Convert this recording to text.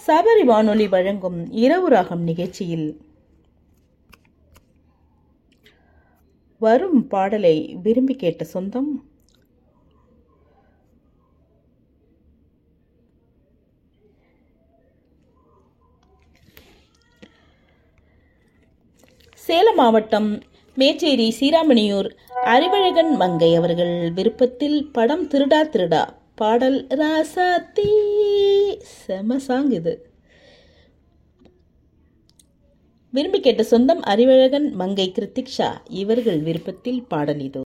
சபரி வானொலி வழங்கும் இரவு ராகம் நிகழ்ச்சியில் வரும் பாடலை விரும்பி கேட்ட சொந்தம் சேலம் மாவட்டம் மேச்சேரி சீராமணியூர் அறிவழகன் மங்கை அவர்கள் விருப்பத்தில் படம் திருடா திருடா பாடல் ராசாத்தி செம சாங் இது விரும்பி கேட்ட சொந்தம் அறிவழகன் மங்கை கிருத்திக்ஷா இவர்கள் விருப்பத்தில் பாடல் இது